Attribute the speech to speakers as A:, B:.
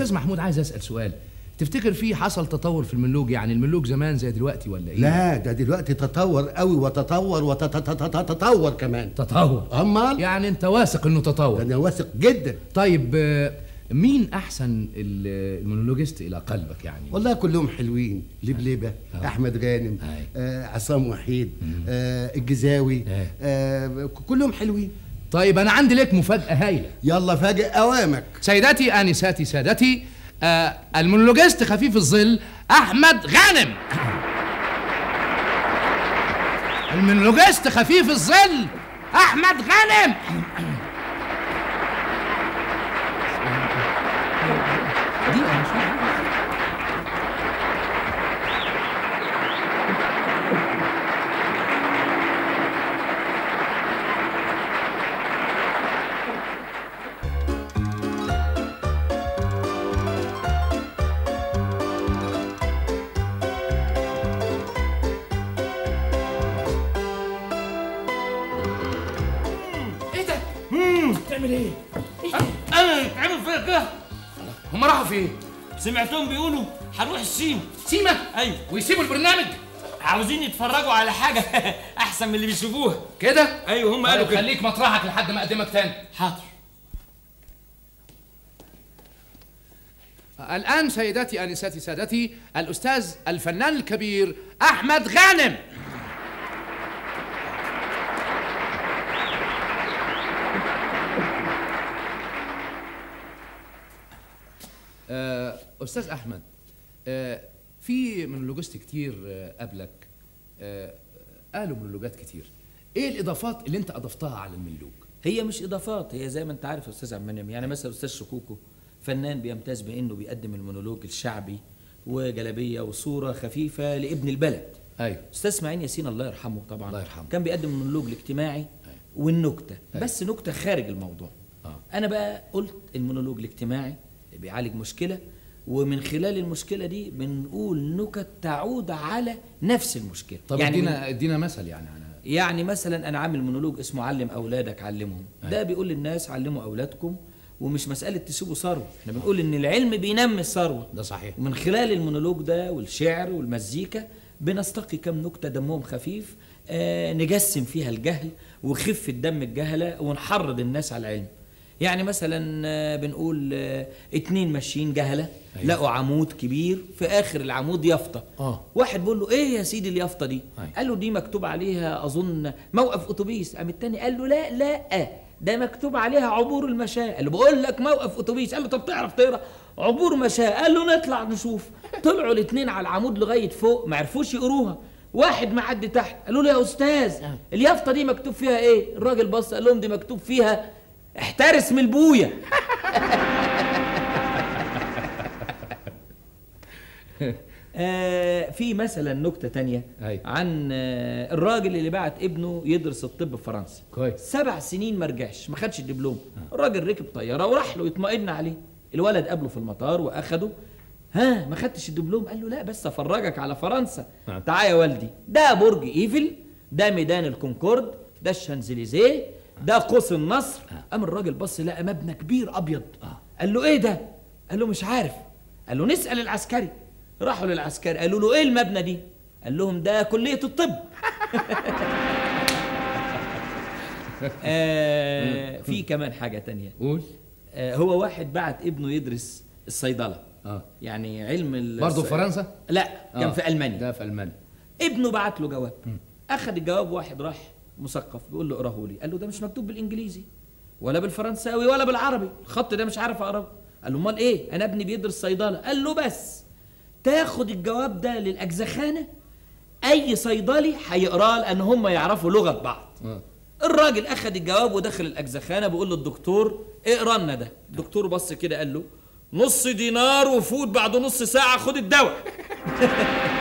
A: استاذ محمود عايز اسال سؤال تفتكر في حصل تطور في الملوج يعني الملوج زمان زي دلوقتي ولا ايه
B: لا ده دلوقتي تطور قوي وتطور وتتطور كمان
A: تطور
B: امال
A: يعني انت واثق انه تطور
B: انا واثق جدا
A: طيب آه، مين احسن ال- المونولوجيست الى قلبك يعني
B: والله كلهم حلوين لبلبه
A: آه.
B: احمد غانم
A: أي.
B: آه عصام وحيد آه الجزاوي
A: أي.
B: آه كلهم حلوين
A: طيب انا عندي لك مفاجاه هايله
B: يلا فاجئ اوامك
A: سيداتي انساتي سادتي آه المونولوجيست خفيف الظل احمد غانم المونولوجيست خفيف الظل احمد غانم دقيقة مش ايه ده؟ بتعمل ايه؟
C: انا اتعمل فيا كده
A: هم راحوا فين؟
C: سمعتهم بيقولوا هنروح الصين
A: سيما
C: ايوه
A: ويسيبوا البرنامج
C: عاوزين يتفرجوا على حاجه احسن من اللي بيشوفوها
A: كده؟
C: ايوه هم قالوا
A: طيب
C: كده
A: خليك مطرحك لحد ما اقدمك تاني
C: حاضر
A: الآن سيداتي آنساتي سادتي الأستاذ الفنان الكبير أحمد غانم آه، أستاذ أحمد آه، في مونولوجيست كتير آه، قبلك آه، قالوا مونولوجات كتير إيه الإضافات اللي أنت أضفتها على الملوك؟
D: هي مش اضافات هي زي ما انت عارف يا استاذ عبد المنعم يعني مثلا استاذ شكوكو فنان بيمتاز بانه بيقدم المونولوج الشعبي وجلبيه وصوره خفيفه لابن البلد
A: أيوه
D: استاذ اسماعيل ياسين الله يرحمه طبعا
A: الله يرحمه.
D: كان بيقدم المونولوج الاجتماعي والنكته بس نكته خارج الموضوع
A: آه.
D: انا بقى قلت المونولوج الاجتماعي اللي بيعالج مشكله ومن خلال المشكله دي بنقول نكت تعود على نفس المشكله
A: طب
D: يعني من-
A: ادينا ادينا مثل يعني أنا
D: يعني مثلا انا عامل مونولوج اسمه علم اولادك علمهم ده بيقول للناس علموا اولادكم ومش مساله تسيبوا ثروه احنا بنقول ان العلم بينمي الثروه
A: ده صحيح
D: ومن خلال المونولوج ده والشعر والمزيكا بنستقي كم نكته دمهم خفيف آه نجسم فيها الجهل وخفه دم الجهله ونحرض الناس على العلم يعني مثلا آه، بنقول آه، اتنين ماشيين جهله
A: أيوة.
D: لقوا عمود كبير في اخر العمود يافطه
A: آه.
D: واحد بيقول له ايه يا سيدي اليافطه دي
A: أيوة.
D: قال له دي مكتوب عليها اظن موقف اتوبيس قام التاني قال له لا لا ده مكتوب عليها عبور المشاة قال له بقول لك موقف اتوبيس قال له طب تعرف تقرا عبور مشاة قال له نطلع نشوف طلعوا الاثنين على العمود لغايه فوق ما عرفوش يقروها واحد معدي تحت قالوا له يا استاذ اليافطه دي مكتوب فيها ايه الراجل بص قال لهم دي مكتوب فيها احترس من البويه آه في مثلا نكته تانية
A: أيوة.
D: عن آه الراجل اللي بعت ابنه يدرس الطب في فرنسا
A: كويس.
D: سبع سنين ما رجعش ما خدش الدبلوم الراجل ركب طياره وراح له يطمئن عليه الولد قابله في المطار واخده ها ما خدتش الدبلوم قال له لا بس افرجك على فرنسا
A: نعم.
D: تعال يا والدي ده برج ايفل ده ميدان الكونكورد ده الشانزليزيه ده قوس النصر قام الراجل بص لقى مبنى كبير ابيض قال له ايه ده قال له مش عارف قال له نسال العسكري راحوا للعسكري قالوا له ايه المبنى دي قال لهم ده كليه الطب آه في كمان حاجه تانية
A: قول
D: آه هو واحد بعت ابنه يدرس الصيدله
A: اه
D: يعني علم ال
A: برضه في فرنسا؟
D: لا كان
A: آه.
D: في المانيا
A: ده في المانيا
D: ابنه بعت له جواب اخذ الجواب واحد راح مثقف بيقول له اقراه لي قال له ده مش مكتوب بالانجليزي ولا بالفرنساوي ولا بالعربي الخط ده مش عارف اقراه قال له امال ايه انا ابني بيدرس صيدله قال له بس تاخد الجواب ده للاجزخانه اي صيدلي هيقراه لان هم يعرفوا لغه بعض
A: اه
D: الراجل اخذ الجواب ودخل الاجزخانه بيقول للدكتور اقرا لنا ده الدكتور بص كده قال له نص دينار وفوت بعد نص ساعه خد الدواء